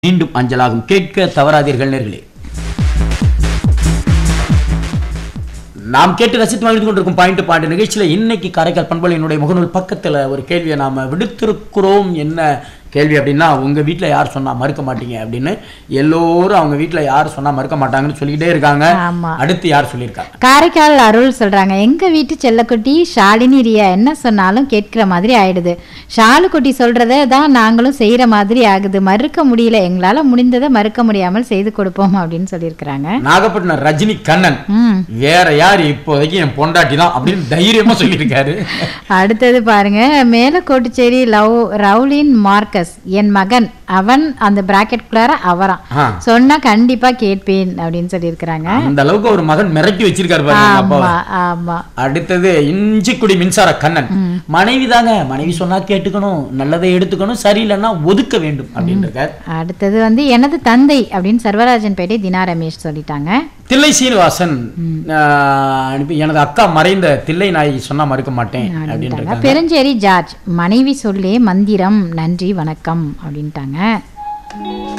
மீண்டும் அஞ்சலாகும் கேட்க தவறாதீர்கள் நேர்களே நாம் கேட்டு ரசித்து மகிழ்ந்து கொண்டிருக்கும் பாயிண்ட் பாயிண்ட் நிகழ்ச்சியில இன்னைக்கு காரைக்கால் பண்பலையினுடைய முகநூல் பக்கத்துல ஒரு கேள்வியை நாம விடுத்திருக்கிறோம் என்ன கேள்வி அப்படின்னா உங்க வீட்ல யார் சொன்னா மறுக்க மாட்டீங்க அப்படின்னு எல்லோரும் அவங்க வீட்ல யார் சொன்னா மறுக்க மாட்டாங்கன்னு சொல்லிக்கிட்டே இருக்காங்க ஆமா அடுத்து யார் சொல்லியிருக்காங்க காரைக்கால் அருள் சொல்றாங்க எங்க வீட்டு செல்லக்குட்டி ஷாலினி ரியா என்ன சொன்னாலும் கேட்கிற மாதிரி ஆயிடுது ஷாலுக்குட்டி சொல்றத தான் நாங்களும் செய்யற மாதிரி ஆகுது மறுக்க முடியல எங்களால முடிந்ததை மறுக்க முடியாமல் செய்து கொடுப்போம் அப்படின்னு சொல்லியிருக்கிறாங்க நாகப்பட்டினம் ரஜினி கண்ணன் ம் வேற யார் இப்போதைக்கு என் பொண்டாட்டி தான் அப்படின்னு தைரியமா சொல்லியிருக்காரு அடுத்தது பாருங்க மேலக்கோட்டுச்சேரி லவ் ரவுலின் மார்க்கஸ் என் மகன் அவன் அந்த பிராக்கெட்குள்ளார அவரான் ஆ. சொன்னா கண்டிப்பா கேட்பேன் அப்படின்னு சொல்லியிருக்கிறாங்க அந்த அளவுக்கு ஒரு மகன் மிரட்டி வச்சிருக்காரு பாருங்க எங்க அப்பாவை ஆமா ஆமா அடுத்தது இஞ்சிக்குடி மின்சார கண்ணன் மனைவி தாங்க மனைவி சொன்னா கேட்டுக்கணும் நல்லதை எடுத்துக்கணும் சரியில்லைன்னா ஒதுக்க வேண்டும் அப்படின்னு இருக்கார் அடுத்தது வந்து எனது தந்தை அப்படின்னு சர்வராஜன் பேட்டை தினா ரமேஷ் சொல்லிட்டாங்க தில்லை சீனிவாசன் ஆஹ், அனுப்பி எனது அக்கா மறைந்த தில்லை நாய் சொன்னா மறுக்க மாட்டேன் அப்படின்னு அப்படின்ட்டாங்க இருக்காங்க பெருஞ்சேரி ஜார்ஜ் மனைவி சொல்லே மந்திரம் நன்றி வணக்கம் அப்படின்ட்டாங்க